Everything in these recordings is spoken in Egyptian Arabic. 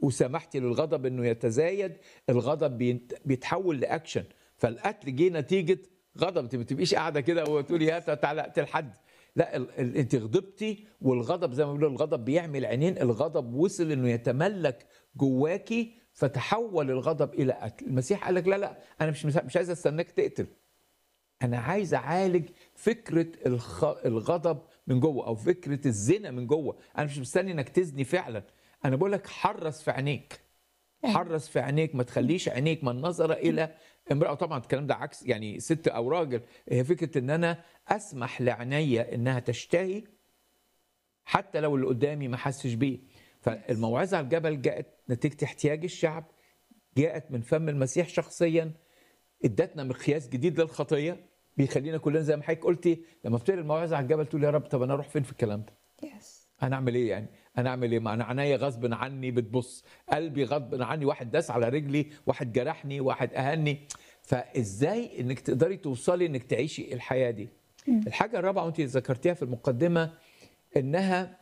وسمحتي للغضب انه يتزايد الغضب بينت- بيتحول لاكشن فالقتل جه نتيجه غضب انت ما تبقيش قاعده كده وتقولي هات تعالى اقتل حد لا ال- ال- انت غضبتي والغضب زي ما بيقولوا الغضب بيعمل عينين الغضب وصل انه يتملك جواكي فتحول الغضب الى قتل المسيح قال لك لا لا انا مش مش عايز استناك تقتل انا عايز اعالج فكره الخ... الغضب من جوه او فكره الزنا من جوه انا مش مستني انك تزني فعلا انا بقول لك حرص في عينيك حرص في عينيك ما تخليش عينيك من نظر الى امراه طبعا الكلام ده عكس يعني ست او راجل هي فكره ان انا اسمح لعينيا انها تشتهي حتى لو اللي قدامي ما حسش بيه فالموعظه على الجبل جاءت نتيجه احتياج الشعب جاءت من فم المسيح شخصيا ادتنا مقياس جديد للخطيه بيخلينا كلنا زي ما حضرتك قلتي لما بتقري الموعظه على الجبل تقول يا رب طب انا اروح فين في الكلام ده؟ يس انا اعمل ايه يعني؟ انا اعمل ايه؟ ما انا عينيا غصب عني بتبص، قلبي غصب عني واحد داس على رجلي، واحد جرحني، واحد اهني، فازاي انك تقدري توصلي انك تعيشي الحياه دي؟ الحاجه الرابعه وانت ذكرتيها في المقدمه انها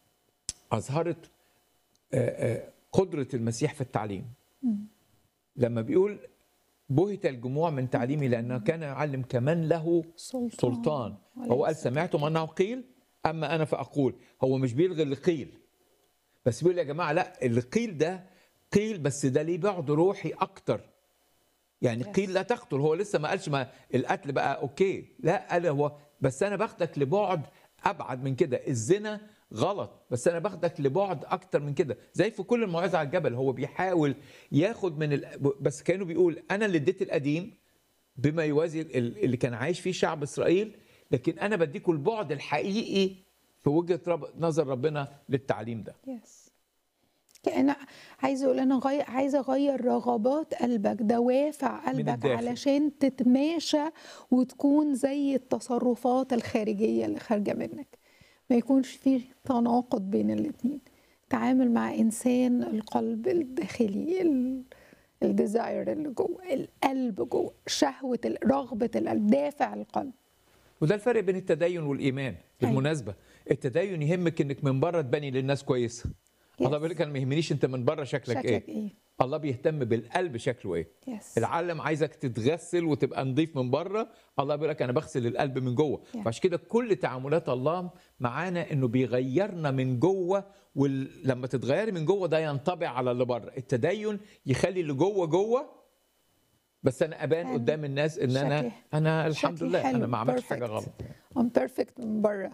اظهرت آه، آه، قدره المسيح في التعليم. لما بيقول بهت الجموع من تعليمي لانه كان يعلم كمن له سلطان سلطان هو قال سمعتم انه قيل اما انا فاقول هو مش بيلغي اللي قيل بس بيقول يا جماعه لا اللي قيل ده قيل بس ده ليه بعد روحي اكتر يعني Yes. قيل لا تقتل هو لسه ما قالش ما القتل بقى اوكي لا قال هو بس انا باخدك لبعد ابعد من كده الزنا غلط بس انا باخدك لبعد اكتر من كده زي في كل الموعظه على الجبل هو بيحاول ياخد من ال... بس كانه بيقول انا اللي اديت القديم بما يوازي ال- اللي كان عايش فيه شعب اسرائيل لكن انا بديكوا البعد الحقيقي في وجهه رب... نظر ربنا للتعليم ده يس كأن عايزه اقول انا غي... عايزه اغير رغبات قلبك دوافع قلبك الداخل. علشان تتماشى وتكون زي التصرفات الخارجيه اللي خارجه منك ما يكونش فيه تناقض بين الاتنين تعامل مع انسان القلب الداخلي ال... الديزاير اللي جوه القلب جوه شهوه ال- رغبه القلب دافع القلب وده الفرق بين التدين والايمان بالمناسبه التدين يهمك انك من بره تبني للناس كويسه الله بيقول لك انا ما يهمنيش انت من بره شكلك, شكلك ايه ايه الله بيهتم بالقلب شكله ايه يس العالم عايزك تتغسل وتبقى نظيف من بره الله بيقول لك انا بغسل القلب من جوه Yeah. فعشان كده كل تعاملات الله معانا انه بيغيرنا من جوه ولما تتغيري من جوه ده ينطبع على اللي بره التدين يخلي اللي جوه جوه بس انا ابان حلو. قدام الناس ان انا شكلي- انا الحمد شكلي لله حلو. انا ما عملتش حاجه Perfect. غلط I'm perfect من بره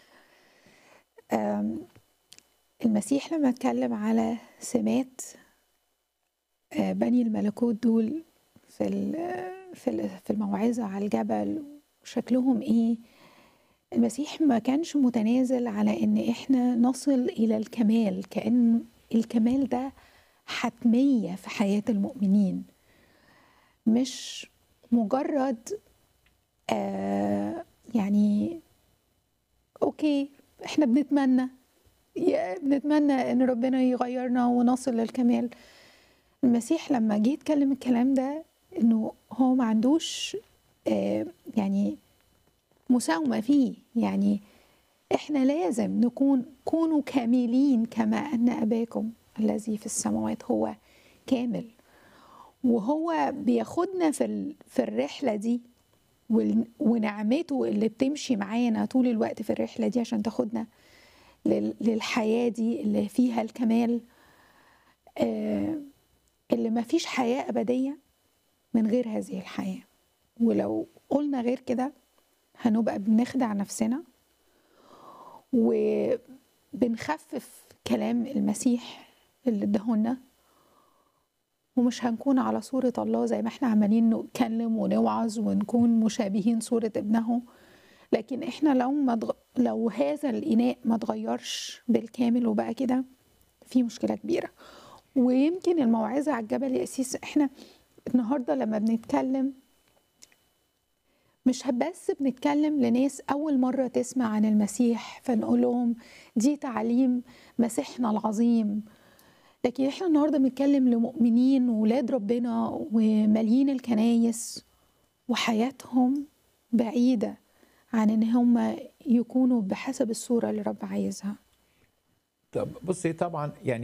أم، المسيح لما اتكلم على سمات آه، بني الملكوت دول في ال- في ال- في الموعظة على الجبل شكلهم ايه المسيح ما كانش متنازل على ان احنا نصل الى الكمال كأن الكمال ده حتمية في حياة المؤمنين مش مجرد آه يعني اوكي احنا بنتمنى يا- بنتمنى ان ربنا يغيرنا ونصل للكمال المسيح لما جه يتكلم الكلام ده انه هو ما عندوش آه يعني مساومة فيه يعني احنا لازم نكون كونوا كاملين كما ان اباكم الذي في السماوات هو كامل وهو بياخدنا في ال- في الرحله دي وال- ونعمته اللي بتمشي معانا طول الوقت في الرحله دي عشان تاخدنا لل- للحياه دي اللي فيها الكمال آه، اللي ما فيش حياه ابديه من غير هذه الحياه ولو قلنا غير كده هنبقى بنخدع نفسنا وبنخفف كلام المسيح اللي اداهولنا ومش هنكون على صورة الله زي ما احنا عمالين نتكلم ونوعظ ونكون مشابهين صورة ابنه لكن احنا لو ما دغ... لو هذا الإناء ما اتغيرش بالكامل وبقى كده في مشكلة كبيرة ويمكن الموعظة على الجبل يا أسيس احنا النهاردة لما بنتكلم مش بس بنتكلم لناس أول مرة تسمع عن المسيح فنقول لهم دي تعليم مسيحنا العظيم لكن احنا النهارده بنتكلم لمؤمنين وولاد ربنا ومالين الكنايس وحياتهم بعيدة عن ان هم يكونوا بحسب الصورة اللي رب عايزها طب بصي طبعا يعني